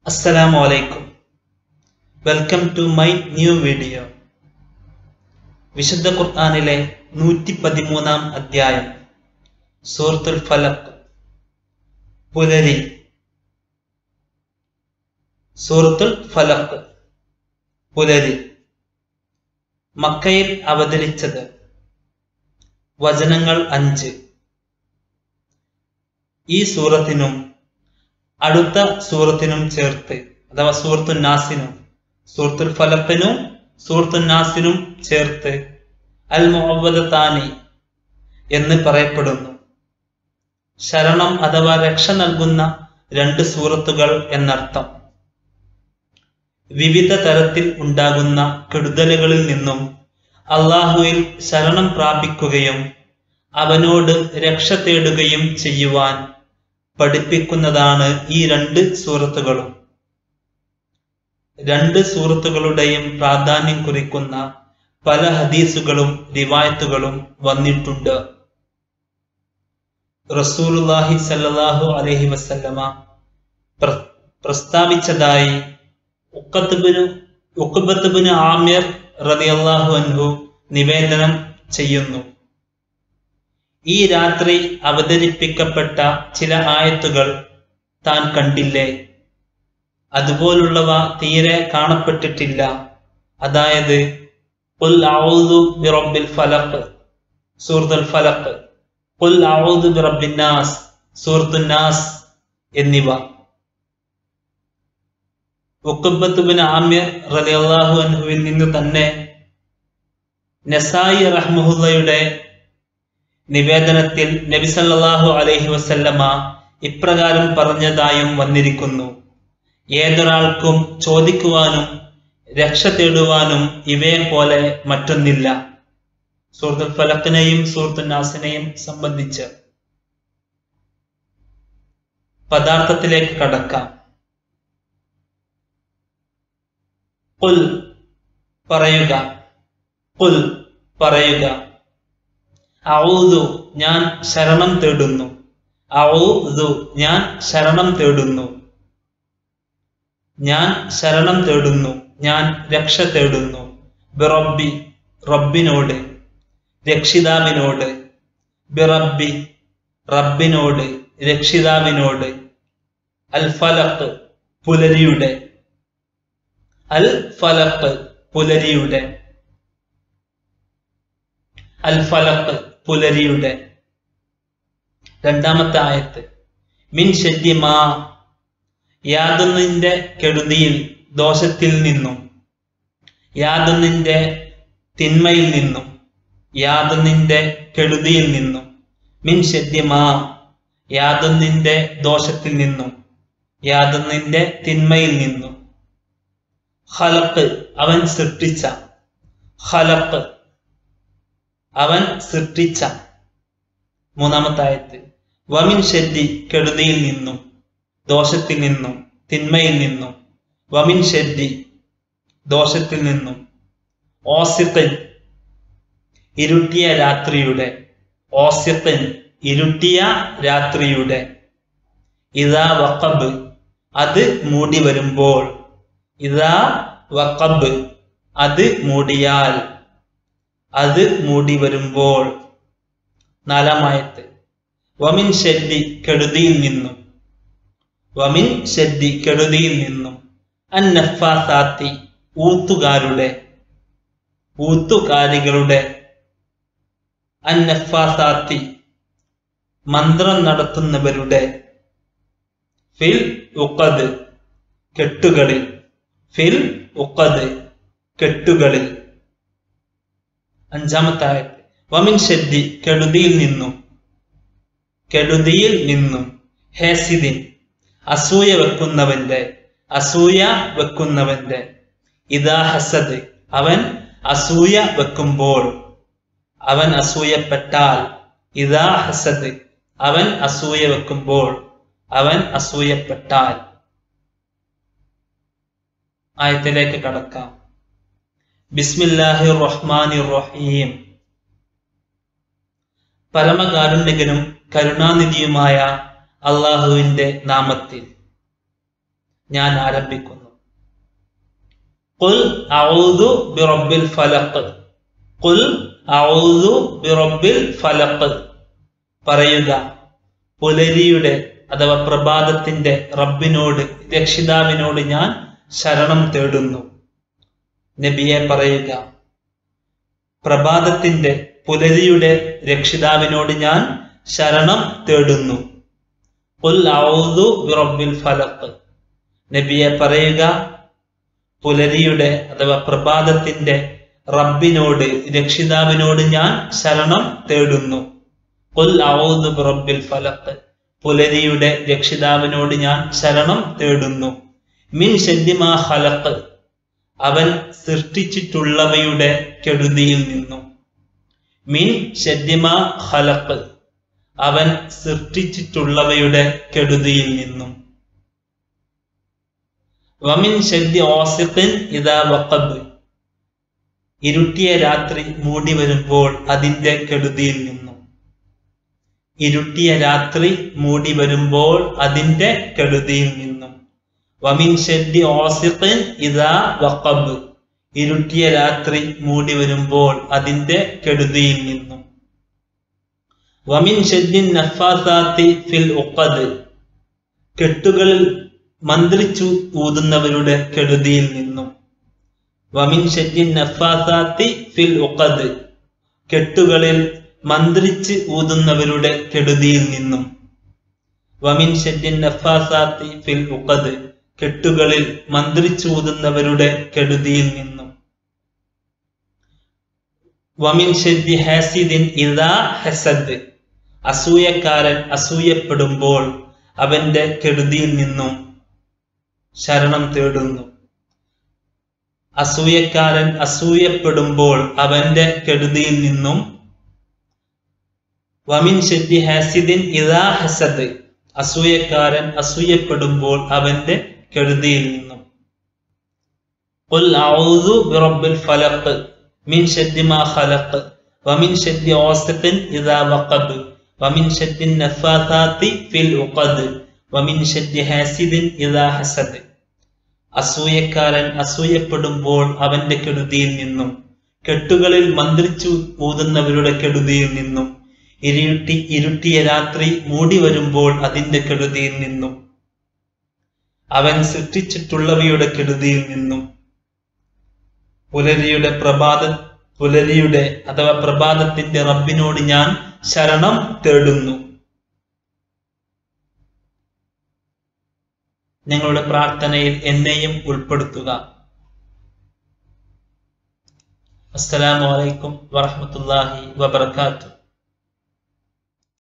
അസ്സലാമു അലൈക്കും welcome to my new video വിശുദ്ധ ഖുർആനിലെ നൂറ്റി പതിമൂന്നാം അധ്യായം സൂറത്തുൽ ഫലഖ് പുലരി സൂറത്തുൽ ഫലഖ് പുലരി മക്കയിൽ അവതരിച്ചത് വചനങ്ങൾ അഞ്ച് ഈ സൂറത്തിനും അടുത്ത സൂറത്തിനും ചേർത്ത് അഥവാ സൂറത്തു നാസിനും സൂറത്തുൽ ഫലത്തിനും സൂറത്തു നാസിനും ചേർത്ത് അൽ മുഹബദത്താനി എന്ന് പറയപ്പെടുന്നു ശരണം അഥവാ രക്ഷ നൽകുന്ന രണ്ട് സൂറത്തുകൾ എന്നർത്ഥം വിവിധ തരത്തിൽ ഉണ്ടാകുന്ന കെടുതലുകളിൽ നിന്നും അള്ളാഹുവിൽ ശരണം പ്രാപിക്കുകയും അവനോട് രക്ഷ തേടുകയും ചെയ്യുവാൻ പഠിപ്പിക്കുന്നതാണ് ഈ രണ്ട് സൂറത്തുകളും രണ്ട് സൂറത്തുകളുടെയും പ്രാധാന്യം കുറിക്കുന്ന പല ഹദീസുകളും റിവായത്തുകളും വന്നിട്ടുണ്ട് റസൂലുല്ലാഹി സല്ലല്ലാഹു അലൈഹി വസല്ലമ പ്ര- പ്രസ്താവിച്ചതായി ഉക്കത്തുബിന് ഉക്കുബത്തുബിന് ആമിർ റളിയല്ലാഹു അൻഹു നിവേദനം ചെയ്യുന്നു ഈ രാത്രി അവതരിപ്പിക്കപ്പെട്ട ചില ആയത്തുകൾ താൻ കണ്ടില്ലേ അതുപോലുള്ളവ തീരെ കാണപ്പെട്ടിട്ടില്ല അതായത് ഖുൽ അഊദു ബിറബ്ബിൽ ഫലഖ് സൂറത്തുൽ ഫലഖ് ഖുൽ അഊദു ബിറബ്ബിൻ നാസ് സൂറത്തുൻ നാസ് എന്നിവ ഉഖബത്തുബിൻ ആമിർ റളിയല്ലാഹു അൻഹുവിൽ നിന്ന് തന്നെ നസായി റഹ്മുള്ളയുടെ നിവേദനത്തിൽ നബി സല്ലല്ലാഹു അലൈഹി വസല്ലമ ഇപ്രകാരം പറഞ്ഞതായും വന്നിരിക്കുന്നു ഏതൊരാൾക്കും ചോദിക്കുവാനും രക്ഷ തേടുവാനും ഇവയെ പോലെ മറ്റൊന്നില്ല സൂറത്തുൽ ഫലക്കിനെയും സൂറത്തുൽ നാസിനെയും സംബന്ധിച്ച് പദാർത്ഥത്തിലേക്ക് കടക്കാം കുൽ പറയുക കുൽ പറയുക ഔദു ഞാൻ ശരണം തേടുന്നു ഔദു ഞാൻ ശരണം തേടുന്നു ഞാൻ ശരണം തേടുന്നു ഞാൻ രക്ഷ തേടുന്നു ബിറബ്ബി റബ്ബിനോട് രക്ഷിതാവിനോട് ബിറബ്ബി റബ്ബിനോട് രക്ഷിതാവിനോട് അൽ ഫലഖ് പുലരിയുടെ അൽ ഫലഖ് പുലരിയുടെ അൽ ഫലഖ് പുലരിയുടെ രണ്ടാമത്തെ ആയത്ത് മിൻ ഷദ്യമാ യാതൊന്നിന്റെ കെടുതിയിൽ ദോഷത്തിൽ നിന്നും യാതൊന്നിന്റെ തിന്മയിൽ നിന്നും യാതൊന്നിന്റെ കെടുതിയിൽ നിന്നും മിൻ ഷദ്യമാ യാതൊന്നിന്റെ ദോഷത്തിൽ നിന്നും യാതൊന്നിന്റെ തിന്മയിൽ നിന്നും ഖലഖ് അവൻ സൃഷ്ടിച്ച ഖലഖ് അവൻ സൃഷ്ടിച്ച മൂന്നാമത്തെ ആയത്ത് വമിൻ ഷെദ്ദി കെടുതിയിൽ നിന്നും ദോഷത്തിൽ നിന്നും തിന്മയിൽ നിന്നും വമിൻ ഷെദ്ദി ദോഷത്തിൽ നിന്നും ഓസിത്തൻ ഇരുട്ടിയ രാത്രിയുടെ ഓസിത്തൻ ഇരുട്ടിയ രാത്രിയുടെ ഇതാ വക്കബ് അത് മൂടി വരുമ്പോൾ ഇതാ വക്കബ് അത് മൂടിയാൽ അത് മൂടി വരുമ്പോൾ നാലാമായത്ത് വമിൻ ഷെദ്ദി കെടുതിയിൽ നിന്നും വമിൻ ഷെദ്ദി കെടുതിയിൽ നിന്നും അന്നഫാസാത്തി ഊത്തുകാരുടെ ഊത്തുകാരികളുടെ അന്നഫാസാത്തി മന്ത്രം നടത്തുന്നവരുടെ ഫിൽ ഉക്കത് കെട്ടുകളിൽ ഫിൽ ഉക്കത് കെട്ടുകളിൽ അഞ്ചാമത്തെ ആയത്ത് വമിൻ ഷെദ്ദി കെടുതിയിൽ നിന്നും കെടുതിയിൽ നിന്നും ഹേസിദിൻ അസൂയ വെക്കുന്നവന്റെ അസൂയ വെക്കുന്നവന്റെ ഇതാ ഹസദ് അവൻ അസൂയ വെക്കുമ്പോൾ അവൻ അസൂയപ്പെട്ടാൽ ഇതാ ഹസദ് അവൻ അസൂയ വെക്കുമ്പോൾ അവൻ അസൂയപ്പെട്ടാൽ ആയത്തിലേക്ക് കടക്കാം ബിസ്മില്ലാഹി റഹ്മാനി റഹീം പരമകാരുണ്യകനും കരുണാനിധിയുമായ അള്ളാഹുവിന്റെ നാമത്തിൽ ഞാൻ ആരംഭിക്കുന്നു ഖുൽ അഊദു ബിറബ്ബിൽ ഫലഖ് ഖുൽ അഊദു ബിറബ്ബിൽ ഫലഖ് പറയുക പുലരിയുടെ അഥവാ പ്രഭാതത്തിന്റെ റബ്ബിനോട് രക്ഷിതാവിനോട് ഞാൻ ശരണം തേടുന്നു നബിയെ പറയുക പ്രഭാതത്തിന്റെ പുലരിയുടെ രക്ഷിതാവിനോട് ഞാൻ ശരണം തേടുന്നു ഖുൽ അഊദു ബിറബ്ബിൽ ഫലഖ് നബിയെ പറയുക പുലരിയുടെ അഥവാ പ്രഭാതത്തിന്റെ റബ്ബിനോട് രക്ഷിതാവിനോട് ഞാൻ ശരണം തേടുന്നു ഖുൽ അഊദു ബിറബ്ബിൽ ഫലഖ് പുലരിയുടെ രക്ഷിതാവിനോട് ഞാൻ ശരണം തേടുന്നു മിൻ ഷദ്ദിമാ ഖലഖ് അവൻ സൃഷ്ടിച്ചിട്ടുള്ളവയുടെ കെടുതിയിൽ നിന്നും മിൻ ഷദ്ദിമാ ഖലഖ് അവൻ സൃഷ്ടിച്ചിട്ടുള്ളവയുടെ കെടുതിയിൽ നിന്നും വമിൻ ഷദ്ദി ഓസിഖിൻ ഇദാ വഖബ് ഇരുട്ടിയ രാത്രി മൂടി വരുമ്പോൾ അതിന്റെ കെടുതിയിൽ നിന്നും ഇരുട്ടിയ രാത്രി മൂടി വരുമ്പോൾ അതിന്റെ കെടുതിയിൽ നിന്നും വമിൻ ഷദ്ദി ഓസിഖിൻ ഇദാ വഖബ് ഇരുട്ടിയ രാത്രി മൂടി വരുമ്പോൾ അതിന്റെ കെടുതിയിൽ നിന്നും വമിൻ ഷദ്ദിൻ നഫാസാത്തി ഫിൽ ഉഖദ് കെട്ടുകളിൽ മന്ത്രിച്ചു ഊതുന്നവരുടെ കെടുതിയിൽ നിന്നും വമിൻ ഷദ്ദിൻ നഫാസാത്തി ഫിൽ ഉഖദ് കെട്ടുകളിൽ മന്ത്രിച്ച് ഊതുന്നവരുടെ കെടുതിയിൽ നിന്നും വമിൻ ഷദ്ദിൻ നഫാസാത്തി ഫിൽ ഉഖദ് കെട്ടുകളിൽ മന്ത്രിച്ചൂതുന്നവരുടെ കെടുതിയിൽ നിന്നും വമിൻ ഷദ്ദി ഹാസിദിൻ ഇദാ ഹസദ് അസൂയക്കാരൻ അസൂയപ്പെടുമ്പോൾ അവന്റെ കെടുതിയിൽ നിന്നും ശരണം തേടുന്നു അസൂയക്കാരൻ അസൂയപ്പെടുമ്പോൾ അവന്റെ കെടുതിയിൽ നിന്നും വമിൻ ഷദ്ദി ഹാസിദിൻ ഇദാ ഹസദ് അസൂയക്കാരൻ അസൂയപ്പെടുമ്പോൾ അവന്റെ കെടുതിയിൽ നിന്നും ഖുൽ അഊദു ബിറബ്ബിൽ ഫലഖ് മിൻ ഷദ്ദി മാ ഖലഖ് വമിൻ ഷദ്ദി ഓസഖിൻ ഇദാ വഖബ് വമിൻ ഷദ്ദി നഫാസാത്തി ഫിൽ ഉഖദ് വമിൻ ഷദ്ദി ഹാസിദിൻ ഇദാ ഹസദ് അസൂയക്കാരൻ അസൂയപ്പെടുമ്പോൾ അവന്റെ കെടുതിയിൽ നിന്നും കെട്ടുകളിൽ മന്ത്രിച്ചു ഊതുന്നവരുടെ കെടുതിയിൽ നിന്നും ഇരുട്ടി ഇരുട്ടിയ രാത്രി മൂടി വരുമ്പോൾ അതിന്റെ കെടുതിയിൽ നിന്നും അവൻ സൃഷ്ടിച്ചിട്ടുള്ളവയുടെ കെടുതിയിൽ നിന്നും പുലരിയുടെ പ്രഭാത പുലരിയുടെ അഥവാ പ്രഭാതത്തിന്റെ റബ്ബിനോട് ഞാൻ ശരണം തേടുന്നു ഞങ്ങളുടെ പ്രാർത്ഥനയിൽ എന്നെയും ഉൾപ്പെടുത്തുക അസ്സലാമു അലൈക്കും വറഹ്മത്തുള്ളാഹി വബർക്കാത്തു